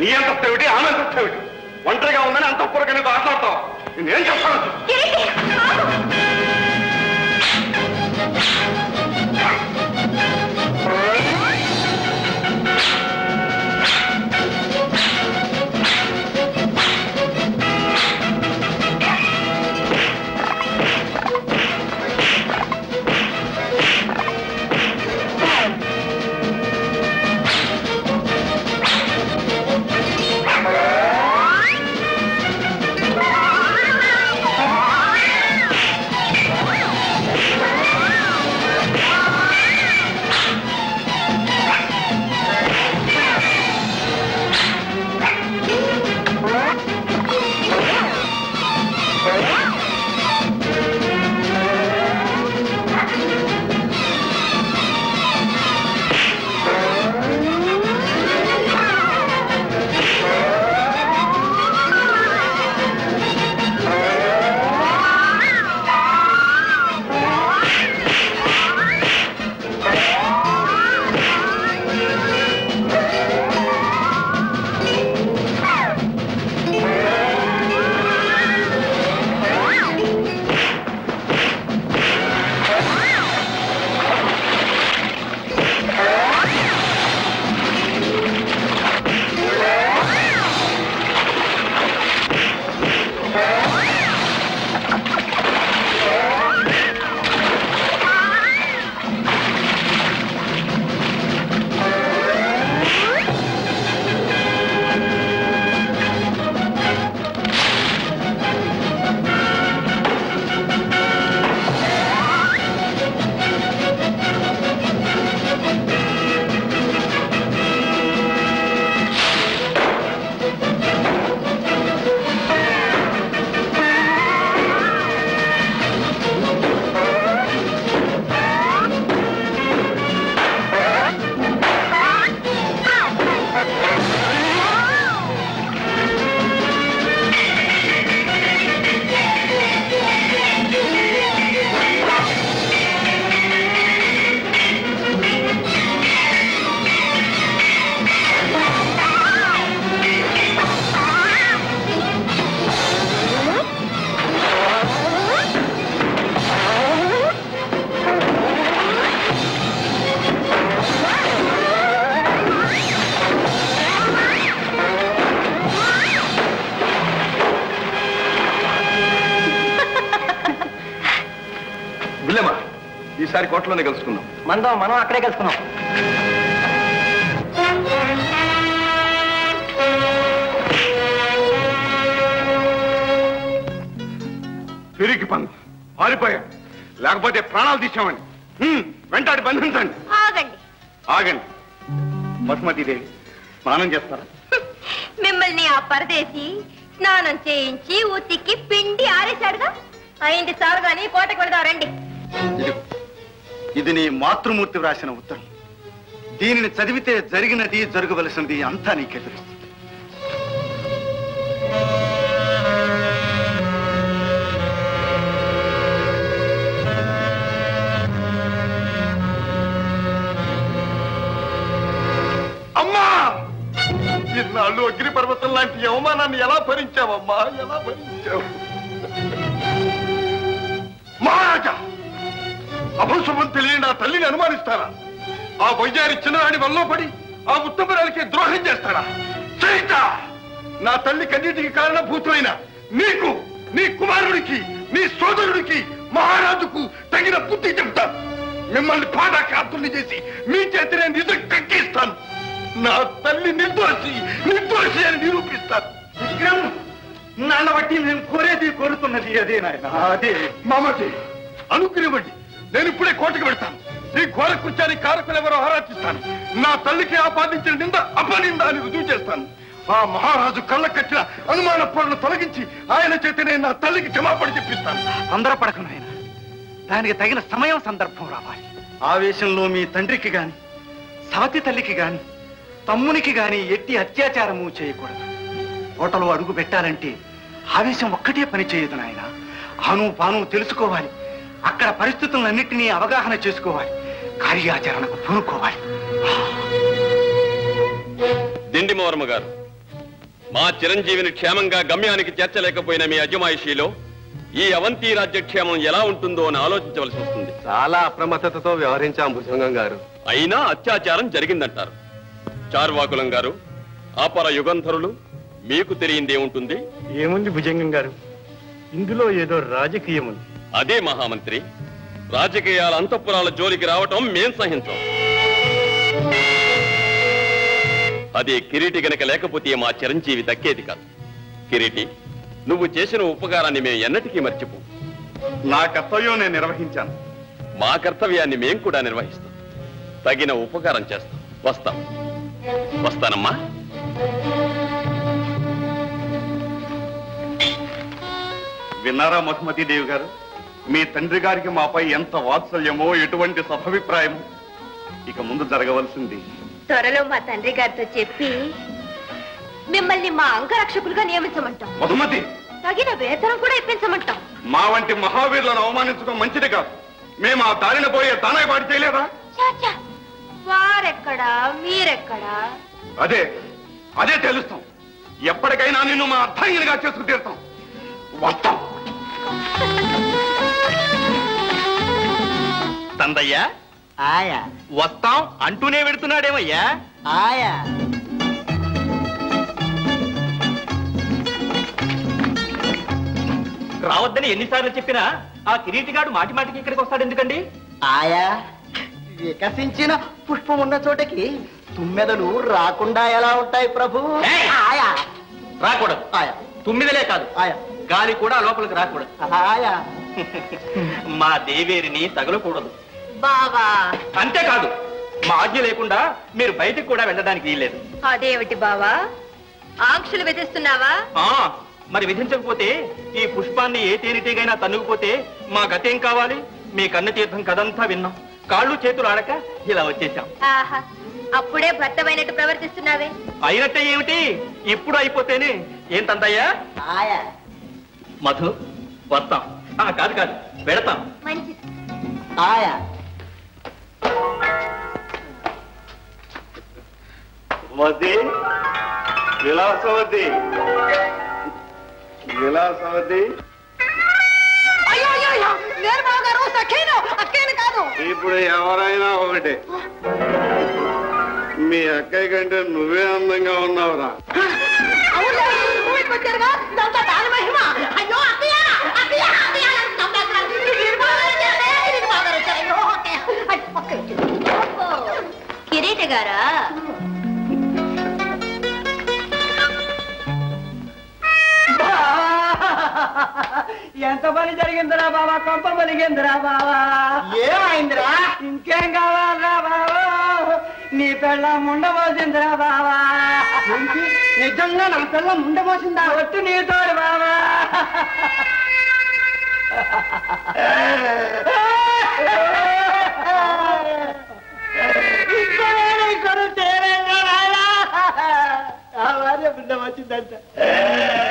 నీ అంత ఏమిటి ఆమె అంత ఏమిటి ఒంటరిగా ఉందని అంత పూరక నీతో ఆటలాడతావు నేనేం చెప్తాను విలేమా ఈసారి కోటలోనే కలుసుకుందాం మందం మనం అక్కడే కలుసుకున్నాం తిరిగి పన్ను పారిపోయా లేకపోతే ప్రాణాలు తీసామండి హ్మ్, వెంటాడి బంధించండి ఆగండి ఆగండి బసుమతీదేవి స్నానం చేస్తారా మిమ్మల్ని ఆ పరదేశి స్నానం చేయించి ఉతికి పిండి ఆరేశాడుగా అయింది చాలు గాని కోటకు వెళదాం రండి ఇది ఇది నీ మాతృమూర్తి వ్రాసిన ఉత్తరం దీనిని చదివితే జరిగినది జరగవలసినది అంతా నీకే తెలుస్తుంది అమ్మా ఇన్నాళ్ళు అగ్ని పర్వతం లాంటి అవమానాన్ని ఎలా భరించావమ్మా ఎలా భరించావు మహారాజా అభశుభం తెలియని నా తల్లిని అనుమానిస్తారా ఆ వైద్యారి చిన్ననాడి వల్ల పడి ఆ ఉత్తమరాలకి ద్రోహం చేస్తారా చరిత నా తల్లి కన్నిటికి కారణభూతులైన నీకు నీ కుమారుడికి నీ సోదరుడికి మహారాజుకు తగిన బుద్ధి చెప్తాను మిమ్మల్ని పాదాక్రాంతుల్ని చేసి మీ చేతినే నిజం కక్కిస్తాను నా తల్లి నిర్దోషి నిర్దోషి అని నిరూపిస్తాను విక్రమ్ నాన్న బట్టి నేను కోరేది కోరుతున్నది అదే నాయన అదే మామజీ అనుగ్రహివ్వండి నేను ఇప్పుడే కోటకు వెళ్తాను ఈ ఘోర కృత్యానికి కారకులు ఎవరో ఆరాధిస్తాను నా తల్లికి ఆపాదించిన నింద అపనింద అని రుజువు చేస్తాను ఆ మహారాజు కళ్ళ కట్టిన అనుమాన పొరను తొలగించి ఆయన చేతనే నా తల్లికి క్షమాపణ చెప్పిస్తాను తొందరపడకు నాయన దానికి తగిన సమయం సందర్భం రావాలి ఆవేశంలో మీ తండ్రికి గాని సవతి తల్లికి గాని తమ్మునికి గాని ఎట్టి అత్యాచారము చేయకూడదు హోటలో అడుగు పెట్టాలంటే ఆవేశం ఒక్కటే పని చేయదు నాయన ఆను పాను తెలుసుకోవాలి అక్కడ పరిస్థితులన్నింటినీ అవగాహన చేసుకోవాలి కార్యాచరణకు పూనుకోవాలి దిండి మోరమ్మ గారు మా చిరంజీవిని క్షేమంగా గమ్యానికి చేర్చలేకపోయిన మీ అజమాయిషీలో ఈ అవంతి రాజ్యక్షేమం ఎలా ఉంటుందో అని ఆలోచించవలసి వస్తుంది చాలా అప్రమత్తతతో వ్యవహరించాం భుజంగం గారు అయినా అత్యాచారం జరిగిందంటారు చార్వాకులం గారు ఆపర యుగంధరులు మీకు తెలియందేముంటుంది ఏముంది భుజంగం గారు ఇందులో ఏదో రాజకీయం ఉంది అదే మహామంత్రి రాజకీయాల అంతఃపురాల జోలికి రావటం మేం సహించం అదే కిరీటి గనక లేకపోతే మా చిరంజీవి దక్కేది కాదు కిరీటి నువ్వు చేసిన ఉపకారాన్ని మేము ఎన్నటికీ మర్చిపో నా కర్తవ్యం నేను నిర్వహించాను మా కర్తవ్యాన్ని మేం కూడా నిర్వహిస్తాం తగిన ఉపకారం చేస్తాం వస్తాం వస్తానమ్మా విన్నారా మధుమతి దేవి గారు మీ తండ్రి గారికి మాపై ఎంత వాత్సల్యమో ఎటువంటి సభాభిప్రాయమో ఇక ముందు జరగవలసింది త్వరలో మా తండ్రి గారితో చెప్పి మిమ్మల్ని మా అంగరక్షకులుగా నియమించమంటాం మధుమతి తగిన వేతనం కూడా ఇప్పించమంటాం మా వంటి మహావీరులను అవమానించడం మంచిది కాదు మేము ఆ దారిన పోయే దానాయపాటు చేయలేదా చాచా వారెక్కడా మీరెక్కడా అదే అదే తెలుస్తాం ఎప్పటికైనా నిన్ను మా అర్థంగినిగా చేసుకు తీరుతాం వస్తాం తందయ్యా ఆయా వస్తాం అంటూనే పెడుతున్నాడేమయ్యా ఆయా రావద్దని ఎన్నిసార్లు చెప్పినా ఆ కిరీటిగాడు మాటి మాటికి ఇక్కడికి వస్తాడు ఎందుకండి ఆయా వికసించిన పుష్పం ఉన్న చోటకి తుమ్మెదలు రాకుండా ఎలా ఉంటాయి ప్రభు ఏయ్! ఆయా రాకూడదు ఆయా తొమ్మిదిలే కాదు ఆయా గాలి కూడా లోపలికి రాకూడదు ఆయా మా దేవేరిని తగలకూడదు బావా అంతేకాదు మా ఆజ్ఞ లేకుండా మీరు బయటికి కూడా వెళ్ళడానికి వీల్లేదు అదేమిటి బావా ఆంక్షలు విధిస్తున్నావా ఆ మరి విధించకపోతే ఈ పుష్పాన్ని ఏ తేనెటీగైనా తన్నుకుపోతే మా గతేం కావాలి మీ కన్న తీర్థం కదంతా విన్నాం కాళ్ళు చేతులు ఆడక ఇలా వచ్చేసాం ఆహా అప్పుడే భర్తమైనట్టు ప్రవర్తిస్తున్నావే అయినట్టే ఏమిటి ఇప్పుడు అయిపోతేనే ఏం తందయ్యా ఆయా మధు వస్తాం ఆ, కాదు కాదు పెడతాం మంచిది ఆయా వద్ది విలాసవద్ది విలాసవద్ది నేను బాగారు సఖేను అక్కేను కాదు ఇప్పుడు ఎవరైనా ఒకటే మీ అక్కయ్య కంటే నువ్వే అందంగా ఉన్నావురా వచ్చారుగా ఇదంతా దాని మహిమ అయ్యో అక్కయ్య అక్కయ్య అక్కయ్య నేను బాగా వచ్చానే నేను బాగా వచ్చాను అయ్యో అక్కయ్య అయ్యో, అక్కయ్య కిరీట గారా ఎంత పని జరిగిందిరా బాబా కొంప పలిగిందిరా బాబా ఏమైందిరా ఇంకేం కావాలరా బాబా నీ పిల్ల ముండమోసిందిరా బాబా నిజంగా నా పిల్ల ముండమోసిందా ఒట్టు నీతోడు బాబా ఇక్కడ తేరేగా రాయలా ఆ భార్య బిడ్డ వచ్చిందంట